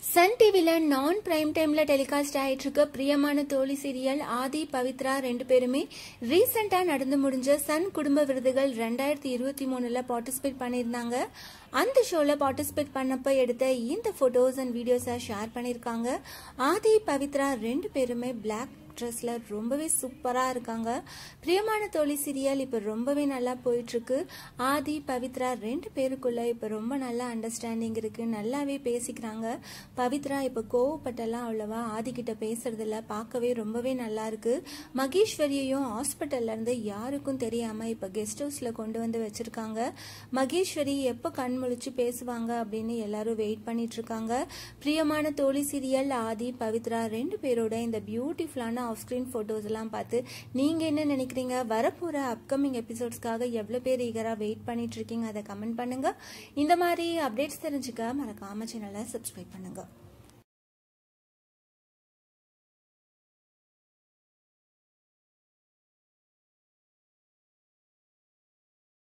Sun டிவியில் நான் prime டைமில் டெலிகாஸ்ட் ஆயிட்டு இருக்க பிரியமான தோழி சீரியல் ஆதி பவித்ரா ரெண்டு பேருமே ரீசெண்டாக நடந்து முடிஞ்ச சன் குடும்ப விருதுகள் ரெண்டாயிரத்தி இருபத்தி மூணில் பார்ட்டிசிபேட் பண்ணியிருந்தாங்க அந்த ஷோவில் பார்ட்டிசிபேட் பண்ணப்போ எடுத்த இந்த ஃபோட்டோஸ் அண்ட் வீடியோஸை ஷேர் பண்ணியிருக்காங்க ஆதி பவித்ரா ரெண்டு பேருமே பிளாக் ட்ரெஸ்ல ரொம்பவே சூப்பராக இருக்காங்க பிரியமான தோழி சீரியல் இப்போ ரொம்பவே நல்லா போயிட்டுருக்கு ஆதி பவித்ரா ரெண்டு பேருக்குள்ள இப்போ ரொம்ப நல்ல அண்டர்ஸ்டாண்டிங் இருக்கு நல்லாவே பேசிக்கிறாங்க பவித்ரா இப்போ கோவப்பட்டெல்லாம் அவ்வளவா ஆதி கிட்ட பேசுறதில்ல பார்க்கவே ரொம்பவே நல்லா இருக்கு மகேஸ்வரியையும் ஹாஸ்பிட்டல்ல இருந்து யாருக்கும் தெரியாம இப்போ கெஸ்ட் ஹவுஸ்ல கொண்டு வந்து வச்சிருக்காங்க மகேஸ்வரி எப்போ கண் முழிச்சு பேசுவாங்க அப்படின்னு எல்லாரும் வெயிட் பண்ணிட்டு இருக்காங்க பிரியமான தோழி சீரியல் ஆதி பவித்ரா ரெண்டு பேரோட இந்த பியூட்டிஃபுல்லான ஆஃப் ஸ்க்ரீன் ஃபோட்டோஸ் எல்லாம் பார்த்து நீங்கள் என்ன நினைக்கிறீங்க வரப்போகிற அப்கமிங் எபிசோட்ஸ்க்காக எவ்வளோ பேர் ஈகராக வெயிட் பண்ணிட்டு இருக்கீங்க அதை கமெண்ட் பண்ணுங்கள் இந்த மாதிரி அப்டேட்ஸ் தெரிஞ்சுக்க மறக்காம சேனலை சப்ஸ்கிரைப் பண்ணுங்கள்